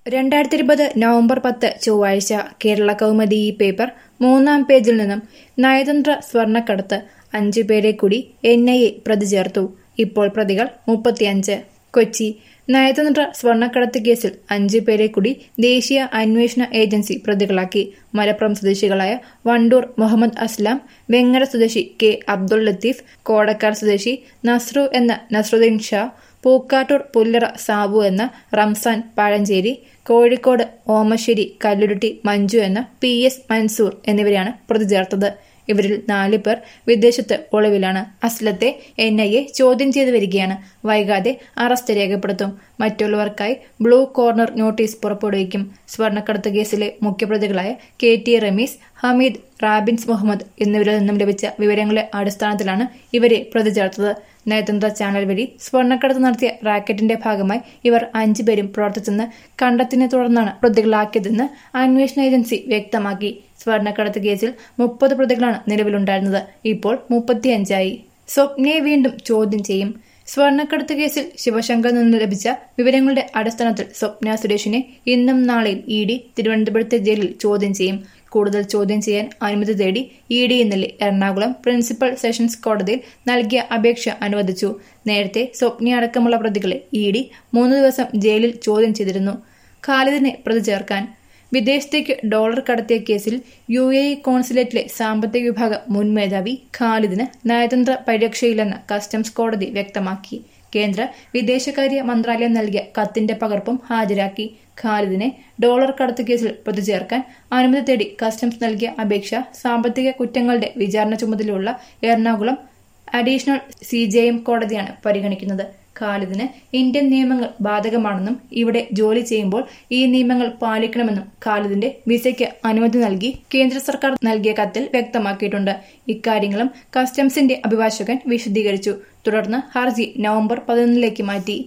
രണ്ടായിരത്തി ഇരുപത് നവംബർ പത്ത് ചൊവ്വാഴ്ച കേരള കൗമുദി ഈ പേപ്പർ മൂന്നാം പേജിൽ നിന്നും നയതന്ത്ര സ്വർണ്ണക്കടത്ത് അഞ്ചു പേരെ കൂടി എൻ ഐ എ പ്രതി ചേർത്തു ഇപ്പോൾ പ്രതികൾ മുപ്പത്തിയഞ്ച് കൊച്ചി നയതന്ത്ര സ്വർണ്ണക്കടത്ത് കേസിൽ അഞ്ചു പേരെ കൂടി ദേശീയ അന്വേഷണ ഏജൻസി പ്രതികളാക്കി മലപ്പുറം സ്വദേശികളായ വണ്ടൂർ മുഹമ്മദ് അസ്ലാം വെങ്ങര സ്വദേശി കെ അബ്ദുൾ ലത്തീഫ് കോടക്കാട് സ്വദേശി നസ്രു എന്ന നസ്രുദ്ദീൻ ഷാ പൂക്കാട്ടൂർ പുല്ലറ സാബു എന്ന റംസാൻ പഴഞ്ചേരി കോഴിക്കോട് ഓമശ്ശേരി കല്ലുരുട്ടി മഞ്ജു എന്ന പി എസ് മൻസൂർ എന്നിവരെയാണ് പ്രതി ചേർത്തത് ഇവരിൽ നാല് പേർ വിദേശത്ത് ഒളിവിലാണ് അസ്ലത്തെ എൻ ഐ എ ചോദ്യം ചെയ്തു വരികയാണ് വൈകാതെ അറസ്റ്റ് രേഖപ്പെടുത്തും മറ്റുള്ളവർക്കായി ബ്ലൂ കോർണർ നോട്ടീസ് പുറപ്പെടുവിക്കും സ്വർണ്ണക്കടത്ത് കേസിലെ മുഖ്യപ്രതികളായ കെ ടി റമീസ് ഹമീദ് റാബിൻസ് മുഹമ്മദ് എന്നിവരിൽ നിന്നും ലഭിച്ച വിവരങ്ങളുടെ അടിസ്ഥാനത്തിലാണ് ഇവരെ പ്രതി ചേർത്തത് നയതന്ത്ര ചാനൽ വഴി സ്വർണ്ണക്കടത്ത് നടത്തിയ റാക്കറ്റിന്റെ ഭാഗമായി ഇവർ അഞ്ചുപേരും പ്രവർത്തിച്ചെന്ന് കണ്ടെത്തിനെ തുടർന്നാണ് പ്രതികളാക്കിയതെന്ന് അന്വേഷണ ഏജൻസി വ്യക്തമാക്കി സ്വർണ്ണക്കടത്ത് കേസിൽ മുപ്പത് പ്രതികളാണ് നിലവിലുണ്ടായിരുന്നത് ഇപ്പോൾ മുപ്പത്തിയഞ്ചായി സ്വപ്നയെ വീണ്ടും ചോദ്യം ചെയ്യും സ്വർണ്ണക്കടത്ത് കേസിൽ ശിവശങ്കറിൽ നിന്ന് ലഭിച്ച വിവരങ്ങളുടെ അടിസ്ഥാനത്തിൽ സ്വപ്ന സുരേഷിനെ ഇന്നും നാളെയും ഇ ഡി തിരുവനന്തപുരത്തെ ജയിലിൽ ചോദ്യം ചെയ്യും കൂടുതൽ ചോദ്യം ചെയ്യാൻ അനുമതി തേടി ഇ ഡി ഇന്നലെ എറണാകുളം പ്രിൻസിപ്പൽ സെഷൻസ് കോടതിയിൽ നൽകിയ അപേക്ഷ അനുവദിച്ചു നേരത്തെ സ്വപ്ന അടക്കമുള്ള പ്രതികളെ ഇ ഡി മൂന്ന് ദിവസം ജയിലിൽ ചോദ്യം ചെയ്തിരുന്നു ഖാലിദിനെ പ്രതി ചേർക്കാൻ വിദേശത്തേക്ക് ഡോളർ കടത്തിയ കേസിൽ യു എ ഇ കോൺസുലേറ്റിലെ സാമ്പത്തിക വിഭാഗം മുൻ മേധാവി ഖാലിദിന് നയതന്ത്ര പരിരക്ഷയില്ലെന്ന് കസ്റ്റംസ് കോടതി വ്യക്തമാക്കി കേന്ദ്ര വിദേശകാര്യ മന്ത്രാലയം നൽകിയ കത്തിന്റെ പകർപ്പും ഹാജരാക്കി ഖാലിദിനെ ഡോളർ കടത്ത് കേസിൽ പ്രതി ചേർക്കാൻ അനുമതി തേടി കസ്റ്റംസ് നൽകിയ അപേക്ഷ സാമ്പത്തിക കുറ്റങ്ങളുടെ വിചാരണ ചുമതലയുള്ള Ernakulam additional C J M കോടതിയാണ് പരിഗണിക്കുന്നത് ഖാലിദിന് ഇന്ത്യൻ നിയമങ്ങൾ ബാധകമാണെന്നും ഇവിടെ ജോലി ചെയ്യുമ്പോൾ ഈ നിയമങ്ങൾ പാലിക്കണമെന്നും ഖാലിദിന്റെ വിസയ്ക്ക് അനുമതി നൽകി കേന്ദ്ര സർക്കാർ നൽകിയ കത്തിൽ വ്യക്തമാക്കിയിട്ടുണ്ട് ഇക്കാര്യങ്ങളും കസ്റ്റംസിന്റെ അഭിഭാഷകൻ വിശദീകരിച്ചു തുടർന്ന് ഹർജി നവംബർ പതിനൊന്നിലേക്ക് മാറ്റി